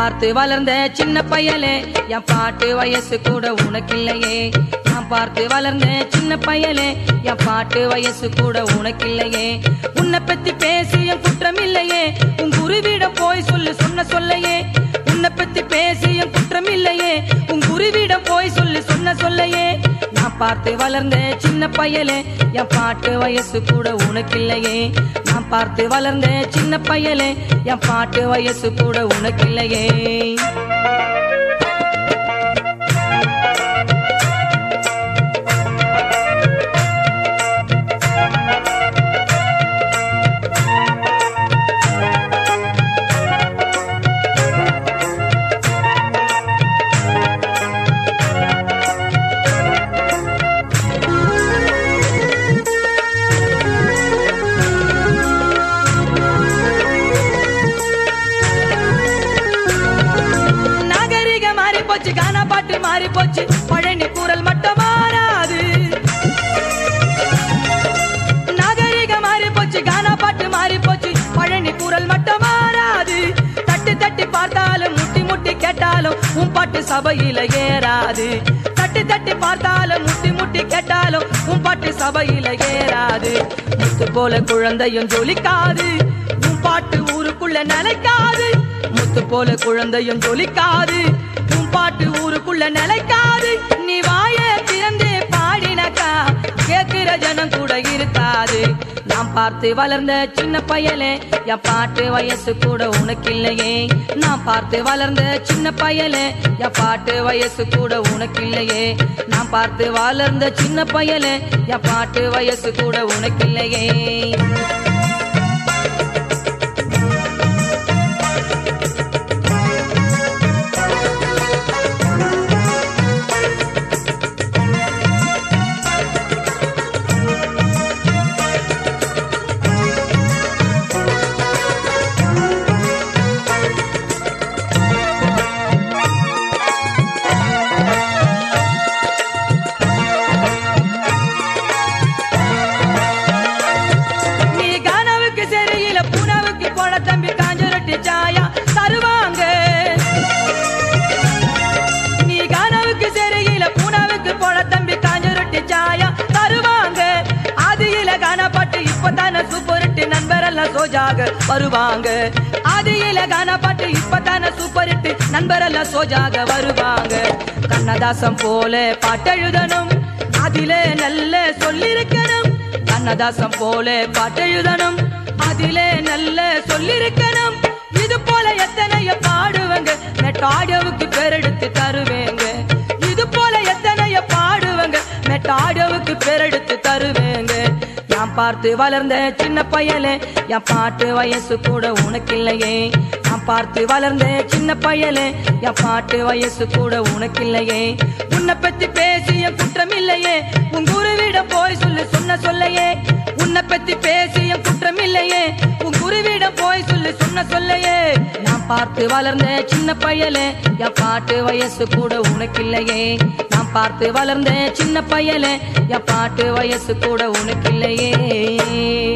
பார்த்து வளர்ந்த சின்ன பயலே என் பாட்டு வயசு கூட உனக்கில்லையே நான் பார்த்து வளர்ந்த சின்ன பயலே என் பாட்டு வயசு கூட உனக்கில்லையே உன்னை பத்தி பேசி என் குற்றம் இல்லையே உன் குருவிடம் போய் சொல்லு சொன்ன சொல்லையே உன்னை பத்தி பேசி என் குற்றம் இல்லையே உன் குருவிடம் போய் சொல்லு சொன்ன சொல்லையே நான் பார்த்து வளர்ந்த சின்ன பயலே என் பாட்டு வயசு கூட உனக்கில்லையே நான் பார்த்து வளர்ந்த சின்ன பயலே என் பாட்டு வயசு கூட உனக்கில்லையே நாகரிக மாறி போச்சு கானா பாட்டு மாறி போச்சு பழனி குரல் மட்டும் மாறாது நாகரிக மாறி போச்சு கானா பாட்டு மாறி போச்சு பழனி குரல் மட்டும் மாறாது தட்டி தட்டி பார்த்தாலும் முட்டி முட்டி கேட்டாலும் உன் பாட்டு சபையில ஏறாது தட்டி தட்டி பார்த்தாலும் முட்டி முட்டி கேட்டாலும் உன் பாட்டு சபையில ஏறாது முத்து போல குழந்தையும் ஜொலிக்காது உன் பாட்டு ஊருக்குள்ள நிலைக்காது முத்து போல குழந்தையும் ஜொலிக்காது உன் பாட்டு ஊருக்குள்ள நிலைக்காது நீ வாய திறந்து பாடினக்கா கேட்கிற ஜனம் கூட இருக்காது நாம் பார்த்து வளர்ந்த சின்ன பயலே என் பாட்டு வயசு கூட உனக்கில்லையே நான் பார்த்து வளர்ந்த சின்ன பயலே என் பாட்டு வயசு கூட உனக்கில்லையே நான் பார்த்து வளர்ந்த சின்ன பயலே என் பாட்டு வயசு கூட உனக்கில்லையே நீ கானாவுக்கு சரியில்ல பூனாவுக்கு போன தம்பி காஞ்சரட்டி சாயா தருவாங்க நீ கானாவுக்கு சரியில்ல பூனாவுக்கு போன தம்பி காஞ்சரட்டி சாயா தருவாங்க ஆதியில கானா பாட்டு இப்பதானே சூப்பர் ஹிட் நண்பரெல்லாம் சோஜாக வருவாங்க ஆதியில கானா பாட்டு இப்பதானே சூப்பர் ஹிட் நண்பரெல்லாம் சோஜாக வருவாங்க கண்ணதாசம் போல பாட்டெழுதணும் அதிலே நல்ல சொல்லிருக்கணும் கண்ணதாசம் போல பாட்டெழுதணும் அதிலே நல்ல சொல்லிருக்கணும் இது போல எத்தனைய பாடுவங்க மெட்டாடியோவுக்கு பேரெடுத்து தருவேங்க இது போல எத்தனைய பாடுவங்க மெட்டாடியோவுக்கு பேரெடுத்து தருவேங்க நான் பார்த்து வளர்ந்த சின்ன பயலே என் பாட்டு வயசு கூட உனக்கில்லையே நான் பார்த்து வளர்ந்த சின்ன பயலே என் பாட்டு வயசு கூட உனக்கில்லையே உன்னை பத்தி பேசி என் குற்றம் இல்லையே உன் குருவிடம் போய் சொல்லு சொன்ன சொல்லையே உன்னை பத்தி பேசி என் குற்றம் இல்லையே உன் குருவிடம் போய் சொல்லு சொன்ன சொல்லையே நான் பார்த்து வளர்ந்த சின்ன பயலே என் பாட்டு வயசு கூட உனக்கில்லையே நான் பார்த்து வளர்ந்த சின்ன பயலே என் பாட்டு வயசு கூட உனக்கில்லையே